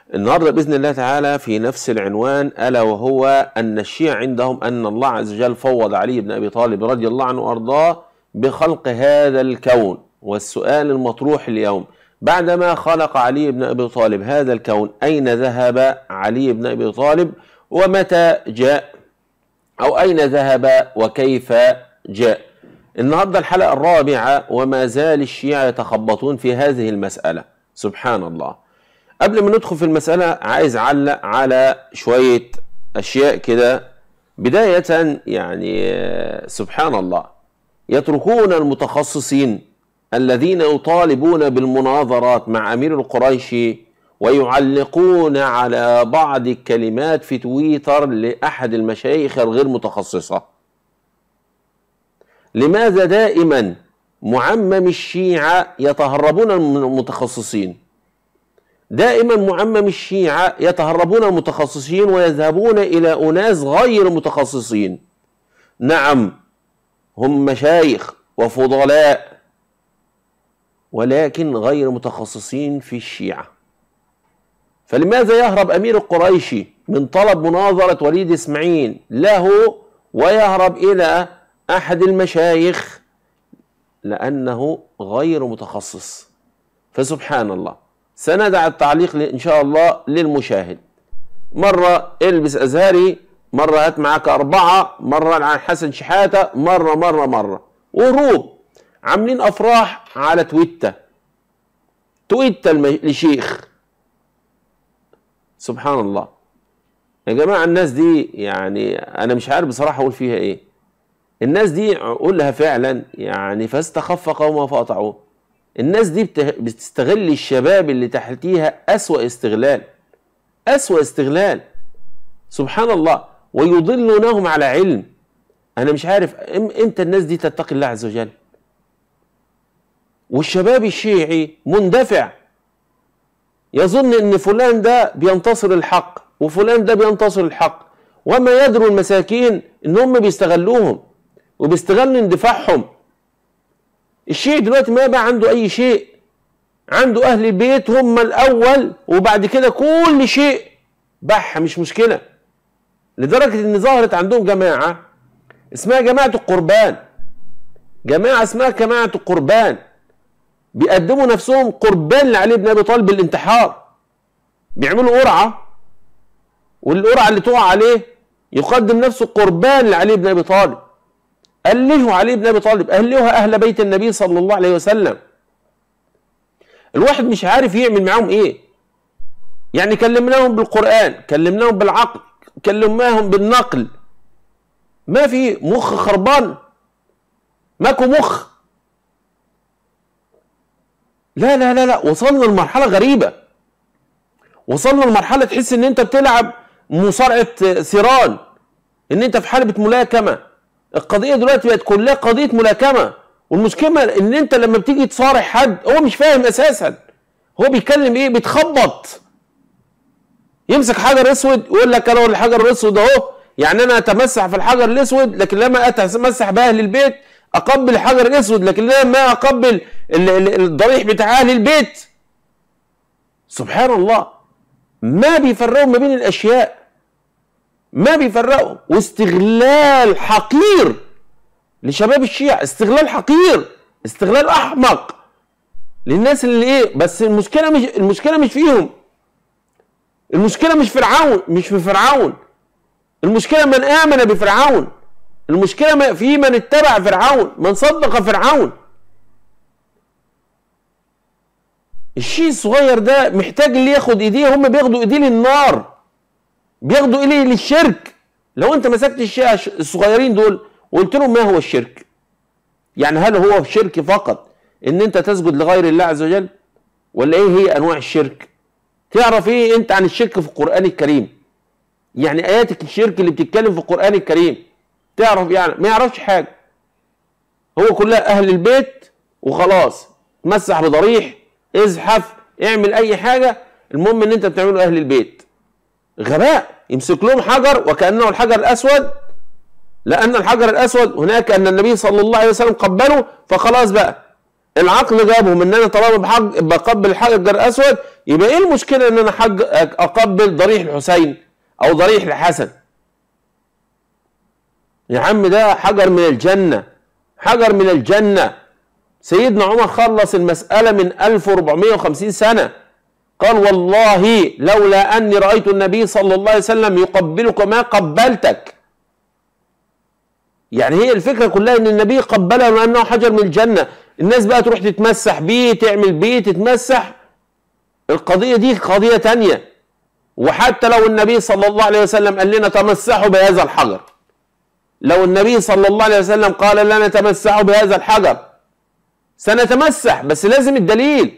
النهارده باذن الله تعالى في نفس العنوان الا وهو ان الشيعة عندهم ان الله عز وجل فوض علي بن ابي طالب رضي الله عنه وارضاه بخلق هذا الكون والسؤال المطروح اليوم بعدما خلق علي بن ابي طالب هذا الكون اين ذهب علي بن ابي طالب ومتى جاء او اين ذهب وكيف جاء النهارده الحلقه الرابعه وما زال الشيعة يتخبطون في هذه المساله سبحان الله قبل ما ندخل في المساله عايز اعلق على شويه اشياء كده بدايه يعني سبحان الله يتركون المتخصصين الذين يطالبون بالمناظرات مع امير القريشي ويعلقون على بعض الكلمات في تويتر لاحد المشايخ الغير متخصصه لماذا دائما معمم الشيعة يتهربون من المتخصصين دائما معمم الشيعة يتهربون المتخصصين ويذهبون إلى أناس غير متخصصين نعم هم مشايخ وفضلاء ولكن غير متخصصين في الشيعة فلماذا يهرب أمير القريشي من طلب مناظرة وليد إسماعيل له ويهرب إلى أحد المشايخ لأنه غير متخصص فسبحان الله سندع التعليق إن شاء الله للمشاهد مرة البس أزهري مرة هات معاك أربعة مرة عن حسن شحاتة مرة مرة مرة وهروب عاملين أفراح على تويتة تويتة لشيخ سبحان الله يا جماعة الناس دي يعني أنا مش عارف بصراحة أقول فيها إيه الناس دي قولها فعلا يعني فاستخف قوم فأطعوه الناس دي بتستغل الشباب اللي تحتيها أسوأ استغلال أسوأ استغلال سبحان الله ويضلونهم على علم أنا مش عارف إمتى الناس دي تتقي الله عز وجل والشباب الشيعي مندفع يظن ان فلان ده بينتصر الحق وفلان ده بينتصر الحق وما يدروا المساكين ان هم بيستغلوهم وبيستغلوا اندفاعهم الشيعي دلوقتي ما بقى عنده اي شيء عنده اهل البيت هم الاول وبعد كده كل شيء بح مش مشكله لدرجه ان ظهرت عندهم جماعه اسمها جماعه القربان جماعه اسمها جماعه القربان بيقدموا نفسهم قربان لعلي بن ابي طالب بالانتحار بيعملوا قرعه والقرعه اللي تقع عليه يقدم نفسه قربان لعلي بن ابي طالب ألهوا علي بن أبي طالب أهلوها أهل بيت النبي صلى الله عليه وسلم الواحد مش عارف يعمل معاهم إيه يعني كلمناهم بالقرآن كلمناهم بالعقل كلمناهم بالنقل ما في مخ خربان ماكو مخ لا لا لا لا وصلنا لمرحلة غريبة وصلنا لمرحلة تحس ان انت بتلعب مصارعة ثيران ان انت في حلبة ملاكمة القضيه دلوقتي بقت كلها قضيه ملاكمه والمشكله ان انت لما بتيجي تصارح حد هو مش فاهم اساسا هو بيتكلم ايه بيتخبط يمسك حجر اسود ويقول لك انا الحجر الاسود اهو يعني انا اتمسح في الحجر الاسود لكن لما اتمسح باهل البيت اقبل الحجر الاسود لكن لما اقبل الضريح بتاع اهل البيت سبحان الله ما بيفرقوا ما بين الاشياء ما بيفرقوا واستغلال حقير لشباب الشيعة استغلال حقير استغلال احمق للناس اللي ايه بس المشكله مش المشكله مش فيهم المشكله مش فرعون مش في فرعون المشكله من امن بفرعون المشكله في من اتبع فرعون من صدق فرعون الشيء الصغير ده محتاج اللي ياخد ايديه هم بياخدوا ايديه للنار بياخدوا اليه للشرك لو انت مسكت الشيعة الصغيرين دول وقلت لهم ما هو الشرك يعني هل هو الشرك فقط ان انت تسجد لغير الله عز وجل ولا ايه هي انواع الشرك تعرف ايه انت عن الشرك في القرآن الكريم يعني ايات الشرك اللي بتتكلم في القرآن الكريم تعرف يعني ما يعرفش حاجة هو كلها اهل البيت وخلاص تمسح بضريح ازحف اعمل اي حاجة المهم ان انت بتعمله اهل البيت غباء يمسك لهم حجر وكأنه الحجر الأسود لأن الحجر الأسود هناك أن النبي صلى الله عليه وسلم قبله فخلاص بقى العقل جابهم ان انا طالما بحج بقبل حجر الاسود يبقى ايه المشكله ان انا حج اقبل ضريح الحسين او ضريح الحسن يا عم ده حجر من الجنه حجر من الجنه سيدنا عمر خلص المساله من 1450 سنه قال والله لولا اني رايت النبي صلى الله عليه وسلم يقبلك ما قبلتك يعني هي الفكره كلها ان النبي قبلها لانه حجر من الجنه الناس بقى تروح تتمسح بيه تعمل بيه تتمسح القضيه دي قضيه تانية وحتى لو النبي صلى الله عليه وسلم قال لنا تمسحوا بهذا الحجر لو النبي صلى الله عليه وسلم قال لنا تمسحوا بهذا الحجر سنتمسح بس لازم الدليل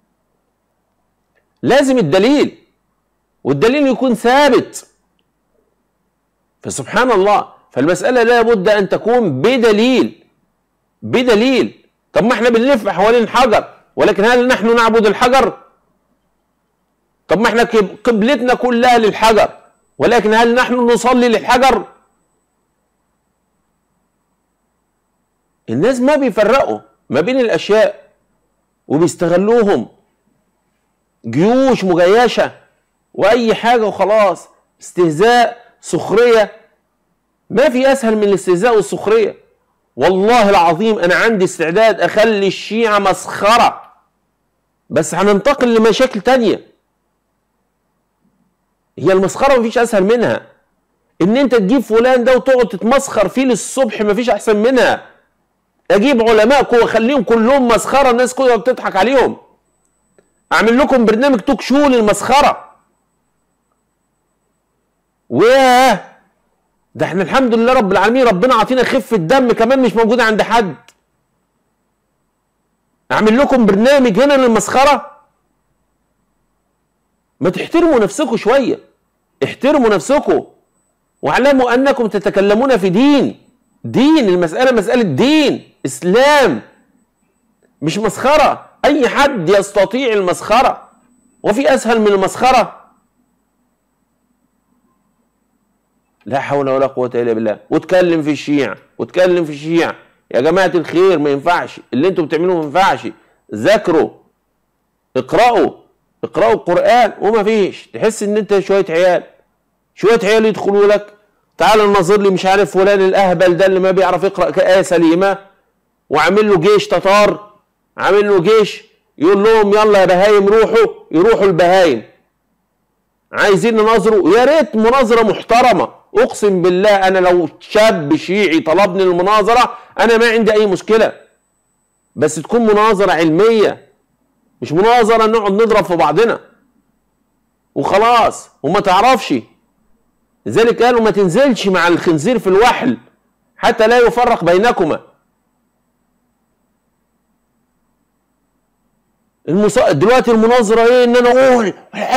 لازم الدليل والدليل يكون ثابت فسبحان الله فالمسألة لابد أن تكون بدليل بدليل طب ما احنا بنلف حوالين حجر ولكن هل نحن نعبد الحجر طب ما احنا قبلتنا كلها للحجر ولكن هل نحن نصلي للحجر الناس ما بيفرقوا ما بين الاشياء وبيستغلوهم جيوش مجيشه واي حاجه وخلاص استهزاء سخريه ما في اسهل من الاستهزاء والسخريه والله العظيم انا عندي استعداد اخلي الشيعه مسخره بس هننتقل لمشاكل تانية هي المسخره مفيش اسهل منها ان انت تجيب فلان ده وتقعد تتمسخر فيه للصبح مفيش احسن منها اجيب علماء واخليهم كلهم مسخره الناس كلها بتضحك عليهم اعمل لكم برنامج توك شو للمسخره وياه ده احنا الحمد لله رب العالمين ربنا عطينا خفه دم كمان مش موجوده عند حد اعمل لكم برنامج هنا للمسخره ما تحترموا نفسكم شويه احترموا نفسكم واعلموا انكم تتكلمون في دين دين المساله مساله دين اسلام مش مسخره اي حد يستطيع المسخره وفي اسهل من المسخره لا حول ولا قوه الا بالله وتكلم في الشيعة وتكلم في الشيعة يا جماعه الخير ما ينفعش اللي انتوا بتعملوه ما ينفعش ذاكروا اقرأوا اقرأوا القرآن وما فيش تحس ان انت شوية عيال شوية عيال يدخلوا لك تعال نظر لي مش عارف فلان الاهبل ده اللي ما بيعرف يقرأ آية سليمة وعامل له جيش تتار عامل له جيش يقول لهم يلا يا بهايم روحوا يروحوا البهايم عايزين نناظروا يا ريت مناظرة محترمة اقسم بالله انا لو شاب شيعي طلبني المناظره انا ما عندي اي مشكله بس تكون مناظره علميه مش مناظره نقعد نضرب في بعضنا وخلاص وما تعرفش لذلك قالوا ما تنزلش مع الخنزير في الوحل حتى لا يفرق بينكما المص... دلوقتي المناظره ايه ان انا اقول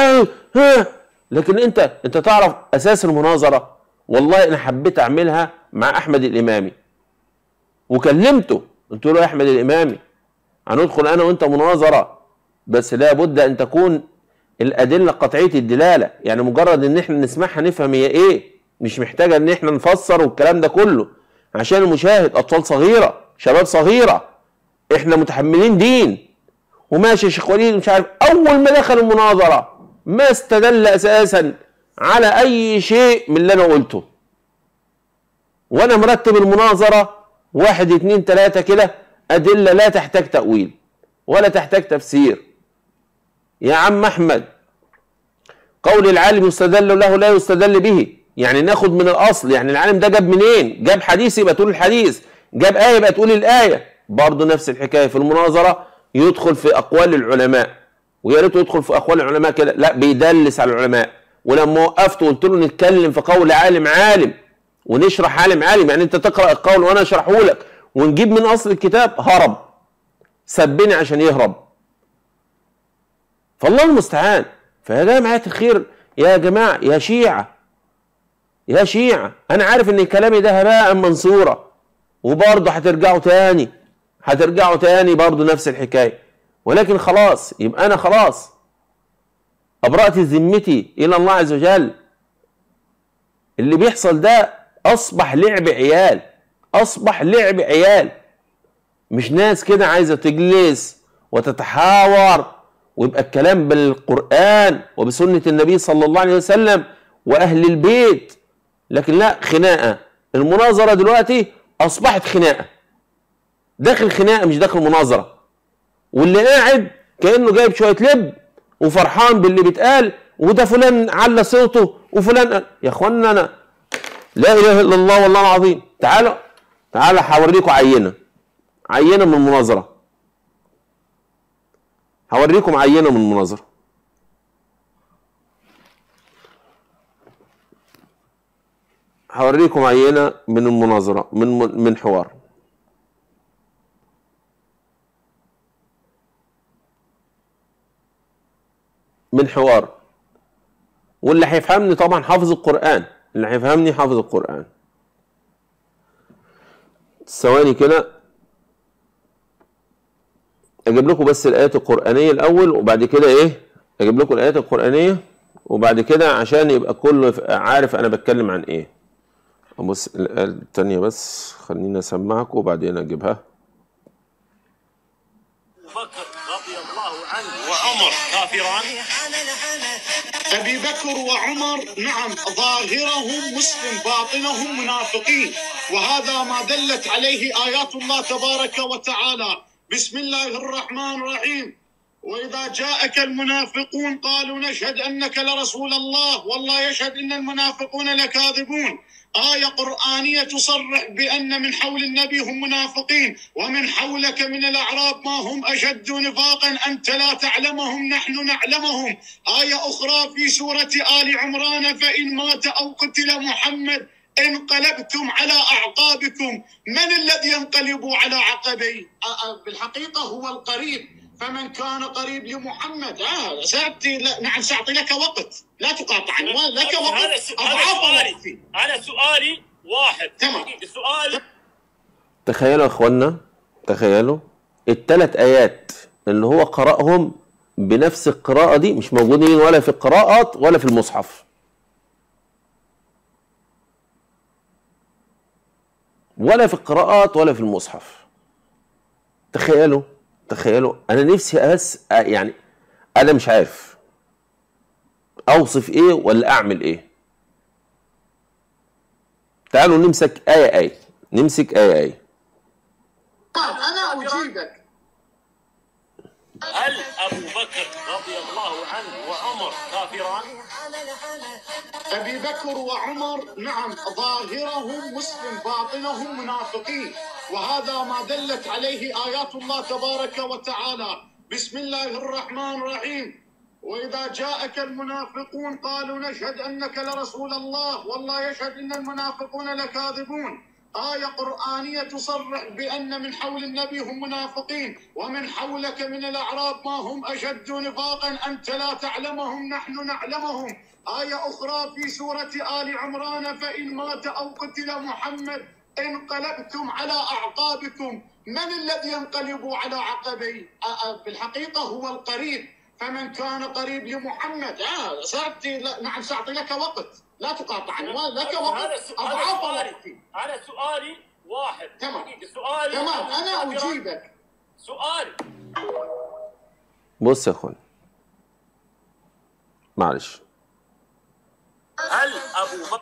لكن انت انت تعرف اساس المناظره والله انا حبيت اعملها مع احمد الامامي وكلمته قلت له يا احمد الامامي هندخل انا وانت مناظره بس لابد ان تكون الادله قطعيه الدلاله يعني مجرد ان احنا نسمعها نفهم هي ايه مش محتاجه ان احنا نفسر والكلام ده كله عشان المشاهد اطفال صغيره شباب صغيره احنا متحملين دين وماشي يا شيخ وليد مش عارف اول ما دخل المناظره ما استدل اساسا على اي شيء من اللي انا قلته وانا مرتب المناظرة واحد اتنين تلاتة كده ادلة لا تحتاج تأويل ولا تحتاج تفسير يا عم احمد قول العالم يستدل له لا يستدل به يعني ناخد من الاصل يعني العالم ده جاب منين جاب حديث يبقى تقول الحديث جاب آية يبقى تقول الآية برضه نفس الحكاية في المناظرة يدخل في أقوال العلماء ويا ريت يدخل في أقوال العلماء كده لا بيدلس على العلماء ولما وقفت وقلت له نتكلم في قول عالم عالم ونشرح عالم عالم يعني انت تقرا القول وانا اشرحه لك ونجيب من اصل الكتاب هرب سبني عشان يهرب فالله المستعان فيا جماعه الخير يا جماعه يا شيعه يا شيعه انا عارف ان كلامي ده هباء منصوره وبرضه هترجعوا تاني هترجعوا تاني برضه نفس الحكايه ولكن خلاص يبقى انا خلاص أبرأت ذمتي إلى الله عز وجل اللي بيحصل ده أصبح لعب عيال أصبح لعب عيال مش ناس كده عايزه تجلس وتتحاور ويبقى الكلام بالقران وبسنه النبي صلى الله عليه وسلم واهل البيت لكن لا خناقه المناظره دلوقتي اصبحت خناقه داخل خناقه مش داخل مناظره واللي قاعد كانه جايب شويه لب وفرحان باللي بيتقال وده فلان على صوته وفلان قال. يا اخوانا انا لا اله الا الله والله العظيم تعالوا تعالوا هوريكم عينه عينه من المناظره هوريكم عينه من المناظره هوريكم عينه من المناظره من من حوار من حوار واللي هيفهمني طبعا حافظ القرآن اللي هيفهمني حافظ القرآن ثواني كده اجيب لكم بس الايات القرآنية الاول وبعد كده ايه اجيب لكم الايات القرآنية وبعد كده عشان يبقى كله عارف انا بتكلم عن ايه ابص الايه التانية بس خليني اسمعكم وبعدين اجيبها بكر رضي الله عنه وعمر كافران أبي بكر وعمر نعم ظاهرهم مسلم باطنهم منافقين وهذا ما دلت عليه آيات الله تبارك وتعالى بسم الله الرحمن الرحيم وإذا جاءك المنافقون قالوا نشهد أنك لرسول الله والله يشهد أن المنافقون لكاذبون آية قرآنية تصرح بأن من حول النبي هم منافقين ومن حولك من الأعراب ما هم أشد نفاقا أنت لا تعلمهم نحن نعلمهم آية أخرى في سورة آل عمران فإن مات أو قتل محمد انقلبتم على أعقابكم من الذي ينقلب على عقبيه آه، آه، بالحقيقة هو القريب فمن كان قريب لمحمد آه سأعطي لا نعم سأعطي لك وقت لا تقاطعني لك هذا وقت س- هذا أضعاف سؤالي وقتي انا سؤالي واحد تمام. سؤال تخيلوا يا اخوانا تخيلوا الثلاث ايات اللي هو قرأهم بنفس القراءة دي مش موجودين ولا في القراءات ولا في المصحف ولا في القراءات ولا في المصحف تخيلوا تخيلوا انا نفسي أس يعني انا مش عارف اوصف ايه ولا اعمل ايه تعالوا نمسك آية آية نمسك آية آية أنا أجيبك هل ابو بكر رضي الله عنه وعمر كافران؟ أبي بكر وعمر نعم ظاهرهم مسلم باطنهم منافقين وهذا ما دلت عليه آيات الله تبارك وتعالى بسم الله الرحمن الرحيم وإذا جاءك المنافقون قالوا نشهد أنك لرسول الله والله يشهد أن المنافقون لكاذبون آية قرآنية تصرح بأن من حول النبي هم منافقين ومن حولك من الأعراب ما هم أشد نفاقا أنت لا تعلمهم نحن نعلمهم آية أخرى في سورة آل عمران فإن مات أو قتل محمد انقلبتم على أعقابكم من الذي ينقلب على عقبيه آه، آه، بالحقيقة هو القريب فمن كان قريب لمحمد آه سأعطي لا نعم سأعطي لك وقت لا تقاطعني لك هذا وقت س- هذا أضعاف سؤالي وقتي انا سؤالي واحد تمام. سؤالي تمام أبو أنا بكر- أجيبك سؤالي بص يا اخوان معلش هل ابو بكر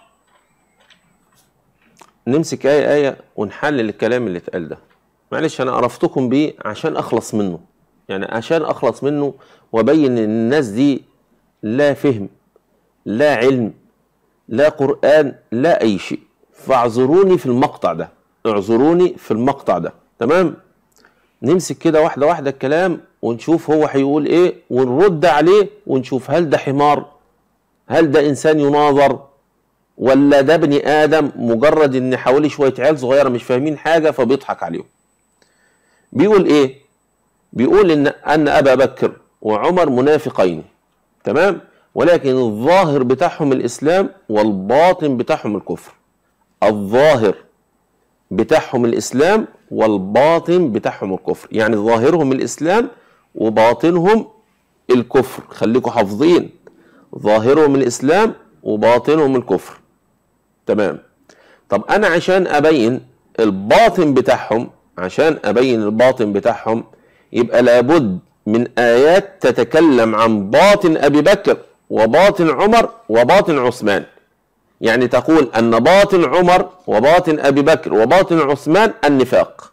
نمسك آية آية ونحلل الكلام اللي اتقال ده معلش أنا عرفتكم بيه عشان أخلص منه يعني عشان أخلص منه وأبين إن الناس دي لا فهم لا علم لا قرآن لا أي شيء فاعذروني في المقطع ده اعذروني في المقطع ده تمام نمسك كده واحدة واحدة الكلام ونشوف هو هيقول ايه ونرد عليه ونشوف هل ده حمار هل ده انسان يناظر ولا ده بني ادم مجرد ان حواليه شويه عيال صغيره مش فاهمين حاجه فبيضحك عليهم بيقول ايه بيقول ان ان ابا بكر وعمر منافقين تمام ولكن الظاهر بتاعهم الاسلام والباطن بتاعهم الكفر الظاهر بتاعهم الاسلام والباطن بتاعهم الكفر يعني ظاهرهم الاسلام وباطنهم الكفر خليكم حافظين ظاهرهم الاسلام وباطنهم الكفر تمام طب انا عشان ابين الباطن بتاعهم عشان ابين الباطن بتاعهم يبقى لابد من ايات تتكلم عن باطن ابي بكر وباطن عمر وباطن عثمان يعني تقول ان باطن عمر وباطن ابي بكر وباطن عثمان النفاق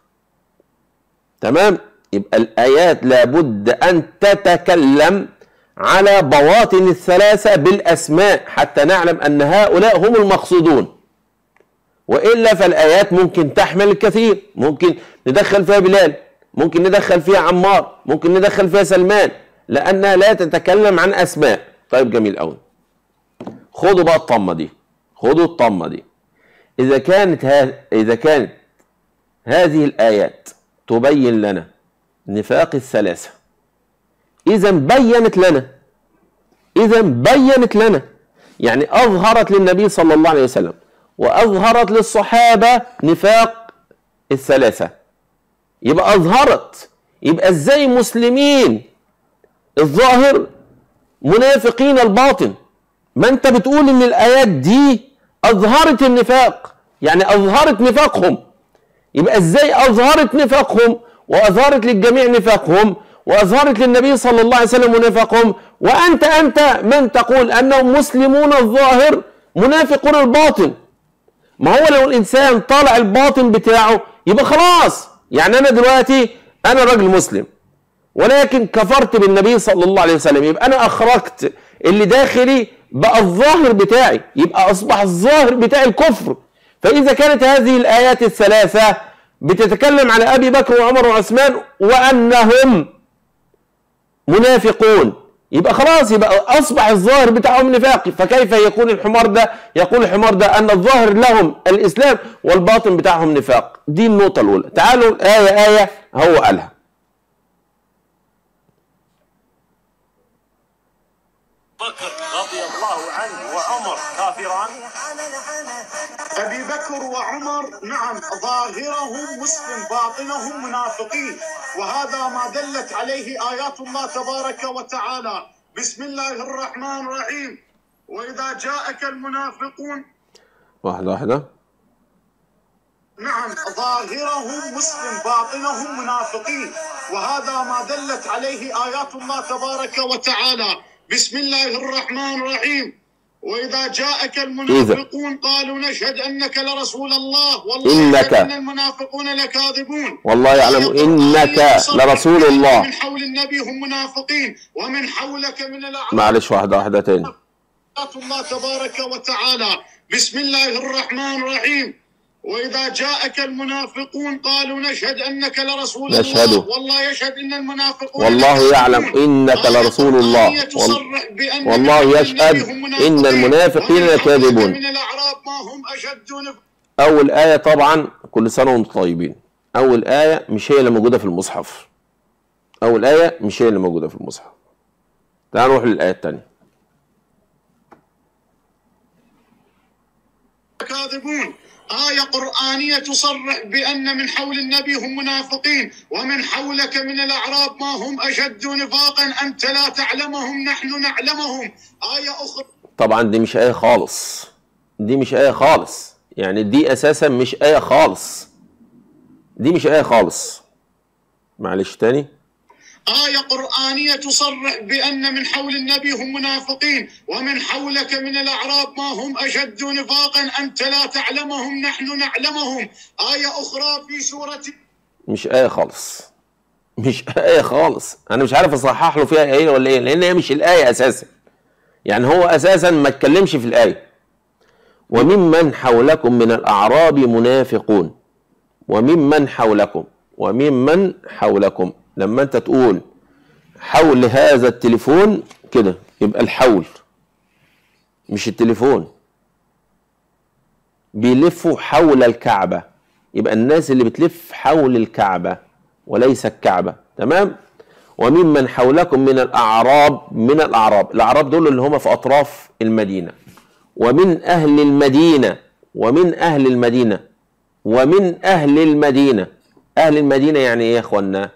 تمام يبقى الايات لابد ان تتكلم على بواطن الثلاثه بالاسماء حتى نعلم ان هؤلاء هم المقصودون والا فالايات ممكن تحمل الكثير ممكن ندخل فيها بلال ممكن ندخل فيها عمار ممكن ندخل فيها سلمان لانها لا تتكلم عن اسماء طيب جميل قوي خدوا بقى الطمه دي خدوا الطمه دي اذا كانت ها اذا كانت هذه الايات تبين لنا نفاق الثلاثه اذا بينت لنا اذا بينت لنا يعني اظهرت للنبي صلى الله عليه وسلم واظهرت للصحابه نفاق الثلاثه يبقى اظهرت يبقى ازاي مسلمين الظاهر منافقين الباطن ما انت بتقول ان الايات دي اظهرت النفاق يعني اظهرت نفاقهم يبقى ازاي اظهرت نفاقهم واظهرت للجميع نفاقهم واظهرت للنبي صلى الله عليه وسلم نفاقهم وانت انت من تقول انهم مسلمون الظاهر منافقون الباطن ما هو لو الانسان طالع الباطن بتاعه يبقى خلاص يعني انا دلوقتي انا راجل مسلم ولكن كفرت بالنبي صلى الله عليه وسلم يبقى انا اخرجت اللي داخلي بقى الظاهر بتاعي يبقى اصبح الظاهر بتاعي الكفر فاذا كانت هذه الايات الثلاثه بتتكلم على ابي بكر وعمر وعثمان وانهم منافقون يبقى خلاص يبقى اصبح الظاهر بتاعهم نفاقي فكيف يكون الحمار ده يقول الحمار ده ان الظاهر لهم الاسلام والباطن بتاعهم نفاق دي النقطه الاولى تعالوا ايه ايه هو قالها بكر رضي الله عنه وعمر كافران أبي بكر وعمر نعم ظاهرهم مسلم باطنهم منافقين وهذا ما دلت عليه آيات الله تبارك وتعالى بسم الله الرحمن الرحيم وإذا جاءك المنافقون واحده واحده نعم ظاهرهم مسلم باطنهم منافقين وهذا ما دلت عليه آيات الله تبارك وتعالى بسم الله الرحمن الرحيم وإذا جاءك المنافقون قالوا نشهد أنك لرسول الله والله إنك. يشهد أن المنافقون لكاذبون والله يعلم آية انك قرآنية لرسول تصرح الله من حول النبي هم منافقين ومن حولك من الأعراب معلش واحده واحده تاني آيات الله تبارك وتعالى بسم الله الرحمن الرحيم وإذا جاءك المنافقون قالوا نشهد أنك لرسول نشهد. الله والله يشهد أن المنافقون والله لكاذبون. يعلم إنك آية لرسول الله. قرآنية تصرح بأن والله من يشهد النبي هم إن منافقين. المنافقين ومن حولك لكاذبون. من الأعراب ما هم أشد نفاقا اول ايه طبعا كل سنه وانتم طيبين اول ايه مش هي اللي موجوده في المصحف اول ايه مش هي اللي موجوده في المصحف تعال نروح للايه الثانيه كاذبون آية قرآنية تصرح بأن من حول النبي هم منافقين ومن حولك من الأعراب ما هم أشد نفاقا أنت لا تعلمهم نحن نعلمهم آية أخرى طبعا دي مش ايه خالص دي مش ايه خالص يعني دي اساسا مش ايه خالص دي مش ايه خالص معلش تاني آية قرآنية تصرح بأن من حول النبي هم منافقين ومن حولك من الأعراب ما هم أشد نفاقا أنت لا تعلمهم نحن نعلمهم آية أخرى في سورة مش آية خالص مش آية خالص أنا مش عارف أصحح له فيها إيه ولا إيه لأن هي مش الآية أساسا يعني هو أساسا ما اتكلمش في الآية وممن حولكم من الأعراب منافقون وممن حولكم وممن حولكم لما أنت تقول حول هذا التليفون كده يبقى الحول مش التليفون بيلفوا حول الكعبة يبقى الناس اللي بتلف حول الكعبة وليس الكعبة تمام وممن حولكم من الأعراب من الأعراب الأعراب دول اللي هم في أطراف المدينة ومن أهل المدينة ومن أهل المدينة ومن أهل المدينة أهل المدينة يعني إيه يا إخوانا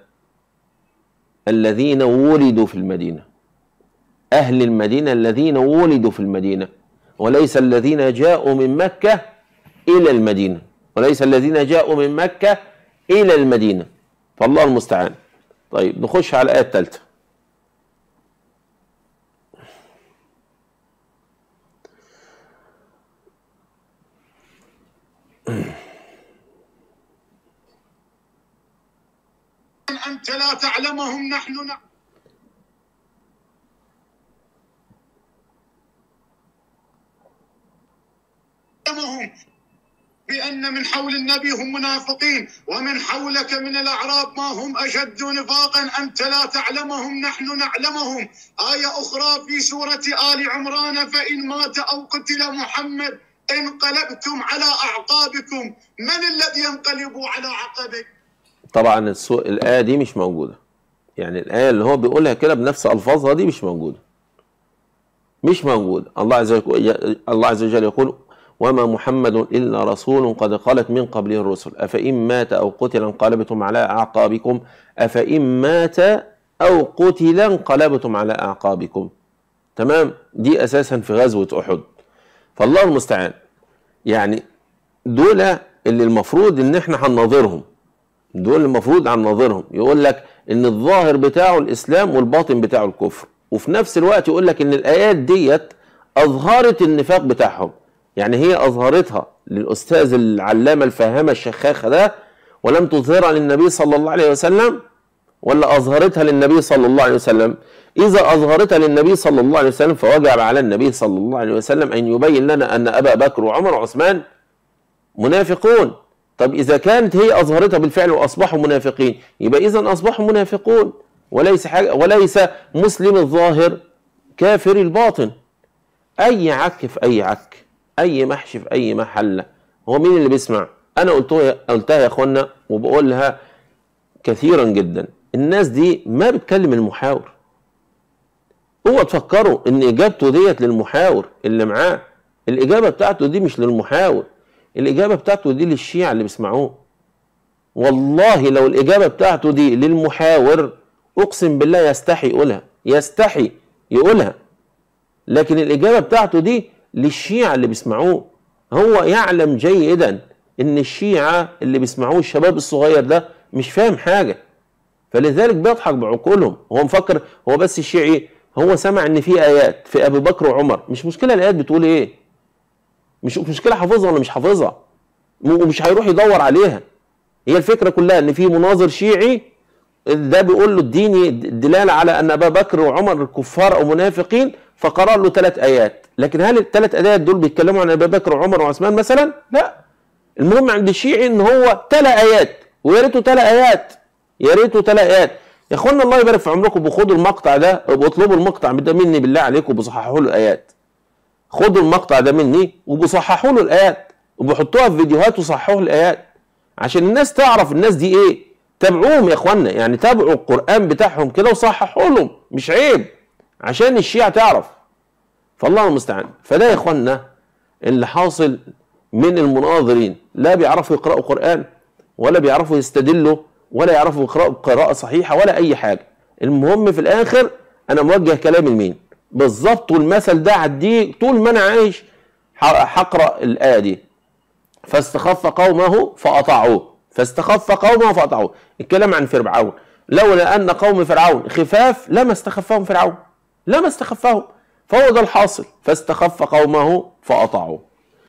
الذين ولدوا في المدينة أهل المدينة الذين ولدوا في المدينة وليس الذين جاءوا من مكة إلى المدينة وليس الذين جاءوا من مكة الى المدينه فالله المستعان طيب نخش على الايه الثالثه أنت لا تعلمهم نحن نعلم نعلمهم بأن من حول النبي هم منافقين ومن حولك من الأعراب ما هم أشد نفاقا أنت لا تعلمهم نحن نعلمهم آية أخرى في سورة آل عمران فإن مات أو قتل محمد انقلبتم على أعقابكم من الذي ينقلب على عقبه طبعا السو... الايه دي مش موجوده يعني الايه اللي هو بيقولها كده بنفس الفاظها دي مش موجوده مش موجوده الله عز وجل الله عز وجل يقول وما محمد الا رسول قد خلت من قبله الرسل افان مات او قتل انقلبتم على اعقابكم افان مات او قتل انقلبتم على اعقابكم تمام دي اساسا في غزوه احد فالله المستعان يعني دول اللي المفروض ان احنا هنناظرهم دول المفروض عن ناظرهم يقول لك ان الظاهر بتاعه الاسلام والباطن بتاعه الكفر وفي نفس الوقت يقول لك ان الايات ديت اظهرت النفاق بتاعهم يعني هي اظهرتها للاستاذ العلامه الفاهمه الشخاخه ده ولم تظهرها للنبي صلى الله عليه وسلم ولا اظهرتها للنبي صلى الله عليه وسلم اذا اظهرتها للنبي صلى الله عليه وسلم فوجب على النبي صلى الله عليه وسلم ان يبين لنا ان ابا بكر وعمر وعثمان منافقون طب إذا كانت هي أظهرتها بالفعل وأصبحوا منافقين يبقى إذا أصبحوا منافقون وليس حاجة وليس مسلم الظاهر كافر الباطن أي عك في أي عك أي محشي في أي محلة هو مين اللي بيسمع؟ أنا قلتها قلتها يا إخوانا وبقولها كثيرا جدا الناس دي ما بتكلم المحاور اوعوا تفكروا ان اجابته ديت للمحاور اللي معاه الاجابه بتاعته دي مش للمحاور الإجابة بتاعته دي للشيعة اللي بيسمعوه والله لو الإجابة بتاعته دي للمحاور أقسم بالله يستحي يقولها يستحي يقولها لكن الإجابة بتاعته دي للشيعة اللي بيسمعوه هو يعلم جيدا إن الشيعة اللي بيسمعوه الشباب الصغير ده مش فاهم حاجة فلذلك بيضحك بعقولهم هو مفكر هو بس الشيعي هو سمع ان في ايات في ابي بكر وعمر مش مشكله الايات بتقول ايه مش مشكله حافظها ولا مش حافظها ومش هيروح يدور عليها هي الفكره كلها ان في مناظر شيعي ده بيقول له اديني دلاله على ان ابا بكر وعمر كفار او منافقين فقرا له ثلاث ايات لكن هل الثلاث ايات دول بيتكلموا عن ابا بكر وعمر وعثمان مثلا لا المهم عند الشيعي ان هو ثلاث ايات ويا ريته ثلاث ايات يا ريته ثلاث ايات يا اخوانا الله يبارك في عمركم بخدوا المقطع ده واطلبوا المقطع ده مني بالله عليكم وبصححوا له الايات خدوا المقطع ده مني وبصححوا له الايات وبحطوها في فيديوهات وصححوا الايات عشان الناس تعرف الناس دي ايه تابعوهم يا اخوانا يعني تابعوا القران بتاعهم كده وصححوا لهم مش عيب عشان الشيعة تعرف فالله المستعان فده يا اخوانا اللي حاصل من المناظرين لا بيعرفوا يقرأوا قرآن ولا بيعرفوا يستدلوا ولا يعرفوا يقرأوا قراءة صحيحة ولا أي حاجة المهم في الآخر أنا موجه كلامي لمين بالظبط والمثل ده عديه طول ما أنا عايش هقرأ الآية دي فاستخف قومه فأطاعوه فاستخف قومه فأطاعوه الكلام عن فرعون لولا أن قوم فرعون خفاف لما استخفهم فرعون لما استخفهم فهو ده الحاصل فاستخف قومه فأطاعوه